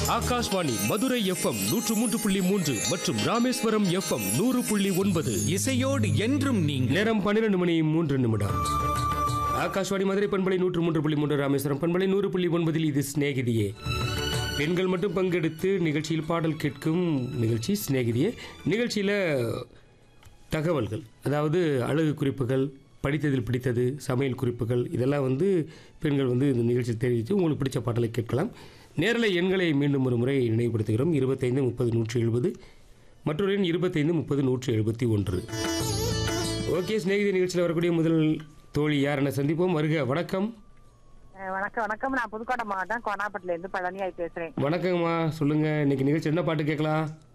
Akashvani Madurai FM நூற்று மூன்று புள்ளி மூன்று மற்றும் ராமேஸ்வரம் எஃப்எம் நூறு புள்ளி ஒன்பது இசையோடு என்றும் நீங்கள் நேரம் பன்னிரண்டு மணி மூன்று நிமிடம் ஆகாஷ்வாணி மதுரை பண்பலை நூற்று மூன்று புள்ளி மூன்று ராமேஸ்வரம் பண்பலை நூறு புள்ளி ஒன்பதில் இது சிநேகிதியே பெண்கள் மட்டும் பங்கெடுத்து நிகழ்ச்சியில் பாடல் கேட்கும் நிகழ்ச்சி சிநேகிதியே நிகழ்ச்சியில் தகவல்கள் அதாவது அழகு குறிப்புகள் படித்ததில் பிடித்தது சமையல் குறிப்புகள் இதெல்லாம் வந்து பெண்கள் வந்து இந்த நிகழ்ச்சியில் தெரிவித்து உங்களுக்கு பிடிச்ச பாடலை கேட்கலாம் நேரலை எண்களை மீண்டும் ஒரு முறை நினைவுபடுத்துகிறோம் இருபத்தைந்து முப்பது நூற்றி எழுபது மற்றொரு எண் இருபத்தைந்து முப்பது நூற்றி எழுபத்தி ஒன்று ஓகே சிநேகிதி நிகழ்ச்சியில் வரக்கூடிய முதல் தோழி யார் என சந்திப்போம் வருக வணக்கம் அஹ் வணக்கம் வணக்கம் நான் புதுக்கோட்டை மாவட்டம் கோனாப்பட்டில இருந்து பழனியாய் பேசுறேன் வணக்கங்கம்மா சொல்லுங்கள் இன்னைக்கு நிகழ்ச்சி என்ன பாட்டு கேட்கலாம்